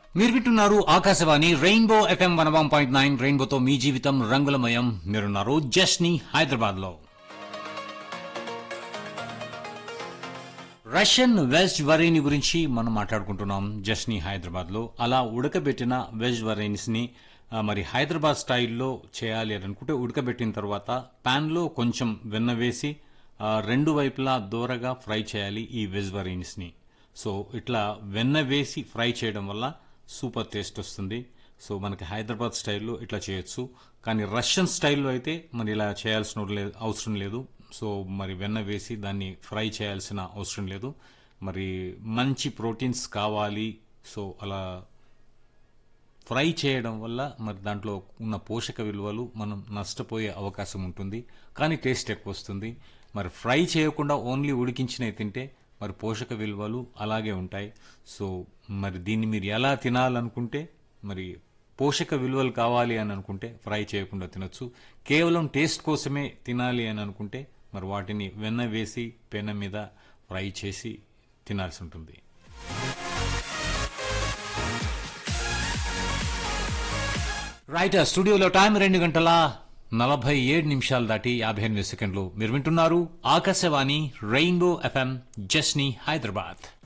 మీరు వింటున్నారు Akashvani rainbow FM one one point nine రెయిన్బోతో మీ జీవితం రంగులమయం మీరున్నారు జస్ని హైదరాబాద్ లో రష్యన్ వెజ్ వరేని గురించి మనం మాట్లాడుకుంటున్నాం జస్ని హైదరాబాద్ లో అలా ఉడకబెట్టిన వెజ్ వరేనిస్ ని ఆ, మరి హైదరాబాద్ స్టైల్లో చేయాలి అని అనుకుంటే ఉడకబెట్టిన తర్వాత పాన్ లో కొంచెం వెన్న వేసి ఆ, రెండు వైపులా దూరగా ఫ్రై చేయాలి ఈ వెజ్ వరేనిస్ ని సో ఇట్లా వెన్న వేసి ఫ్రై చేయడం వల్ల సూపర్ టేస్ట్ వస్తుంది సో మనకి హైదరాబాద్ స్టైల్లో ఇట్లా చేయొచ్చు కానీ రష్యన్ స్టైల్లో అయితే మరి ఇలా చేయాల్సిన లేదు అవసరం లేదు సో మరి వెన్న వేసి దాన్ని ఫ్రై చేయాల్సిన అవసరం లేదు మరి మంచి ప్రోటీన్స్ కావాలి సో అలా ఫ్రై చేయడం వల్ల మరి దాంట్లో ఉన్న పోషక విలువలు మనం నష్టపోయే అవకాశం ఉంటుంది కానీ టేస్ట్ ఎక్కువ వస్తుంది మరి ఫ్రై చేయకుండా ఓన్లీ ఉడికించినవి తింటే మరి పోషక విలువలు అలాగే ఉంటాయి సో మరి దీన్ని మీరు ఎలా తినాలనుకుంటే మరి పోషక విలువలు కావాలి అని అనుకుంటే ఫ్రై చేయకుండా తినొచ్చు కేవలం టేస్ట్ కోసమే తినాలి అని అనుకుంటే మరి వాటిని వెన్న వేసి పెన మీద ఫ్రై చేసి తినాల్సి ఉంటుంది రైట్ స్టూడియోలో టైం రెండు గంటల నలభై ఏడు నిమిషాలు దాటి యాభై ఎనిమిది సెకండ్లు మీరు వింటున్నారు ఆకాశవాణి రెయిన్బో ఎఫ్ఎం జస్ని హైదరాబాద్